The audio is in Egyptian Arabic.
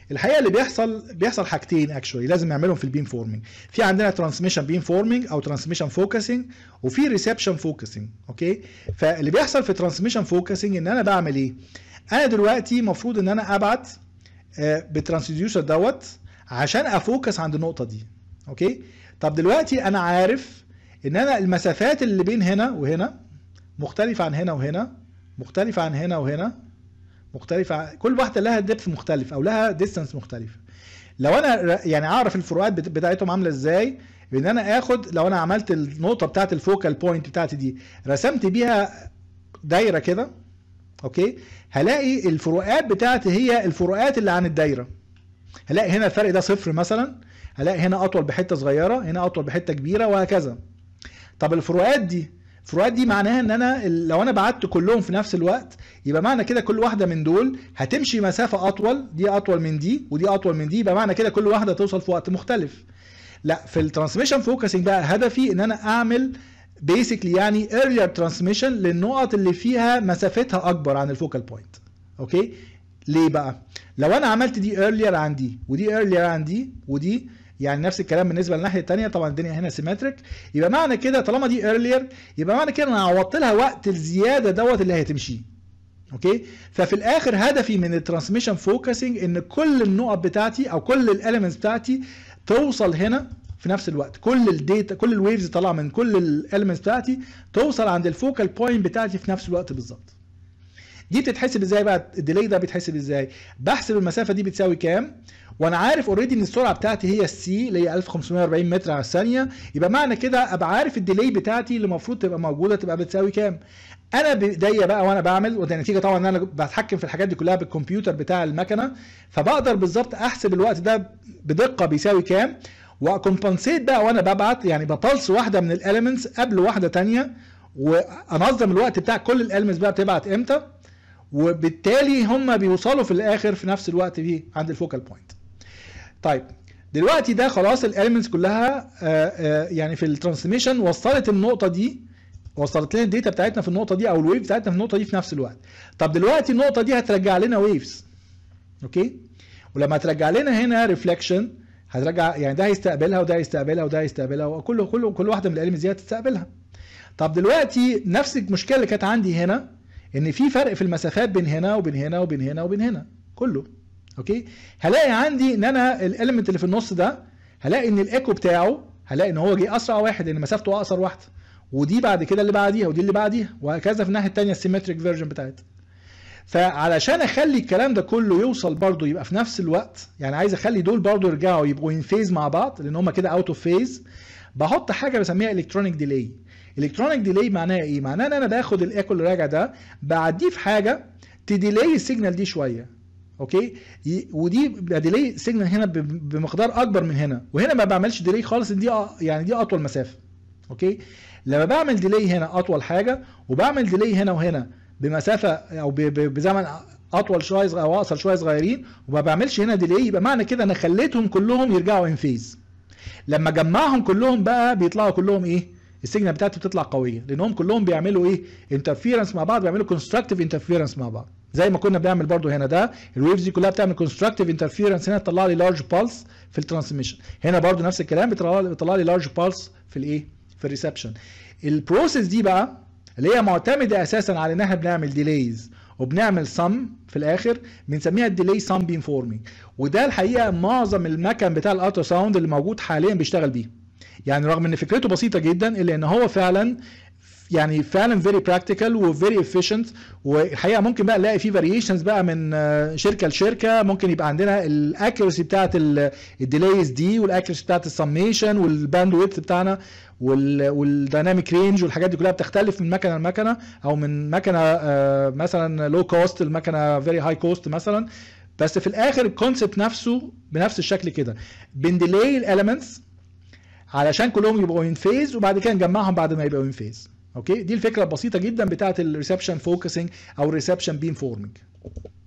الحقيقه اللي بيحصل بيحصل حاجتين اكشولي لازم نعملهم في البيم فورمينج في عندنا ترانسميشن بيم فورمينج او ترانسميشن فوكسنج وفي ريسبشن فوكسنج اوكي فاللي بيحصل في ترانسميشن فوكسنج ان انا بعمل ايه انا دلوقتي المفروض ان انا ابعت بالترانسديوسر دوت عشان افوكس عند النقطه دي اوكي طب دلوقتي انا عارف ان انا المسافات اللي بين هنا وهنا مختلفه عن هنا وهنا مختلفه عن هنا وهنا مختلفه عن... كل واحده لها ديبث مختلف او لها ديستانس مختلف لو انا يعني اعرف الفروقات بت- بتاعتهم عامله ازاي ان انا اخد لو انا عملت النقطه بتاعت الفوكال بوينت بتاعتي دي رسمت بيها دايره كده اوكي هلاقي الفروقات بتاعتي هي الفروقات اللي عن الدايره هلاقي هنا الفرق ده صفر مثلا هلاقي هنا اطول بحته صغيره هنا اطول بحته كبيره وهكذا طب الفروقات دي الفروقات دي معناها ان انا ال- لو انا بعت كلهم في نفس الوقت يبقى معنى كده كل واحده من دول هتمشي مسافه اطول دي اطول من دي ودي اطول من دي يبقى معنى كده كل واحده توصل في وقت مختلف لا في الترانسميشن فوكسنج بقى هدفي ان انا اعمل بيسكلي يعني earlier ترانسميشن للنقط اللي فيها مسافتها اكبر عن الفوكال بوينت اوكي ليه بقى لو انا عملت دي earlier عن دي ودي earlier عن دي ودي يعني نفس الكلام بالنسبه للناحيه الثانيه طبعا الدنيا هنا سيمتريك يبقى معنى كده طالما دي earlier يبقى معنى كده انا عوضت لها وقت الزياده دوت اللي هتمشيه اوكي ففي الاخر هدفي من الترانسميشن فوكسنج ان كل النقط بتاعتي او كل الاليمنتس بتاعتي توصل هنا في نفس الوقت كل الداتا كل الويفز طالعه من كل الاليمنتس بتاعتي توصل عند الفوكال بوينت بتاعتي في نفس الوقت بالظبط دي بتتحسب ازاي بقى الديلي ده بيتحسب ازاي بحسب المسافه دي بتساوي كام وانا عارف اوريدي ان السرعه بتاعتي هي السي اللي هي 1540 متر على الثانيه يبقى معنى كده ابقى عارف الديلي بتاعتي اللي المفروض تبقى موجوده تبقى بتساوي كام انا بايديا بقى وانا بعمل وده نتيجه طبعا ان انا بتحكم في الحاجات دي كلها بالكمبيوتر بتاع المكنه فبقدر بالظبط احسب الوقت ده بدقه بيساوي كام واكمبنسيت بقى وانا ببعت يعني ببلس واحده من الاليمنتس قبل واحده تانية وانظم الوقت بتاع كل الاليمنتس بقى بتبعت امتى وبالتالي هم بيوصلوا في الاخر في نفس الوقت فيه عند الفوكال بوينت طيب دلوقتي ده خلاص الاليمنتس كلها آه، آه، يعني في الترانسميشن وصلت النقطه دي وصلت لنا الداتا بتاعتنا في النقطه دي او الويف بتاعتنا في النقطه دي في نفس الوقت طب دلوقتي النقطه دي هترجع لنا ويفز اوكي ولما ترجع لنا هنا ريفليكشن هترجع يعني ده هيستقبلها وده هيستقبلها وده هيستقبلها وكل كل كل واحده من الاليمنتس دي هتستقبلها طب دلوقتي نفس المشكله اللي كانت عندي هنا ان في فرق في المسافات بين هنا وبين هنا وبين هنا وبين هنا كله اوكي هلاقي عندي ان انا الاليمنت اللي في النص ده هلاقي ان الايكو بتاعه هلاقي ان هو جه اسرع واحد لان مسافته اقصر واحده ودي بعد كده اللي بعديها ودي اللي بعديها وهكذا في الناحيه الثانيه السيمتريك فيرجن بتاعتها فعلشان اخلي الكلام ده كله يوصل برضه يبقى في نفس الوقت يعني عايز اخلي دول برضه يرجعوا يبقوا ان فيز مع بعض لان هم كده اوت اوف فيز بحط حاجه بسميها الكترونيك ديلي الكترونيك ديلي معناها ايه معناها ان انا باخد الايكو اللي راجع ده بعديه في حاجه تديلي السيجنال دي شويه اوكي ي- ودي بيبقى ديلي سيجنال هنا ب- بمقدار اكبر من هنا وهنا ما بعملش ديلي خالص دي أ- يعني دي اطول مسافه اوكي لما بعمل ديلي هنا اطول حاجه وبعمل ديلي هنا وهنا بمسافه او ب- ب- بزمن اطول شويه صغ- او اقصر شويه صغيرين وما بعملش هنا ديلي يبقى معنى كده انا خليتهم كلهم يرجعوا ان فيز لما جمعهم كلهم بقى بيطلعوا كلهم ايه السيجنال بتاعتي بتطلع قويه لانهم كلهم بيعملوا ايه انترفيرنس مع بعض بيعملوا كونستراكتيف انترفيرنس مع بعض زي ما كنا بنعمل برضو هنا ده الويفز دي كلها بتعمل كونستراكتيف انترفيرنس هنا تطلع لي لارج بالس في الترانسميشن هنا برضو نفس الكلام بتطلع لي بتطلع لي لارج بالس في الايه في الريسبشن البروسيس دي بقى اللي هي معتمده اساسا على ان احنا بنعمل ديليز وبنعمل سم في الاخر بنسميها الديلي سم بين فورمينج وده الحقيقه معظم المكن بتاع الالترا ساوند اللي موجود حاليا بيشتغل بيه يعني رغم ان فكرته بسيطه جدا الا ان هو فعلا يعني فعلا فيري براكتيكال وفيري افيشنت والحقيقه ممكن بقى نلاقي فيه فاريشنز بقى من آه، شركه لشركه ممكن يبقى عندنا الاكيرسي بتاعت الديليز دي والاكيرسي بتاعت السميشن والباند ويدث بتاعنا والديناميك رينج والحاجات دي كلها بتختلف من مكنه لمكنه او من مكنه آه، مثلا لو كوست لمكنه فيري هاي كوست مثلا بس في الاخر الكونسبت نفسه بنفس الشكل كده بنديلي الاليمنتس علشان كلهم يبقوا ان فيز وبعد كده نجمعهم بعد ما يبقوا ان فيز اوكي دي الفكره البسيطه جدا بتاعه الريسبشن فوكسنج او الريسبشن بيم فورمنج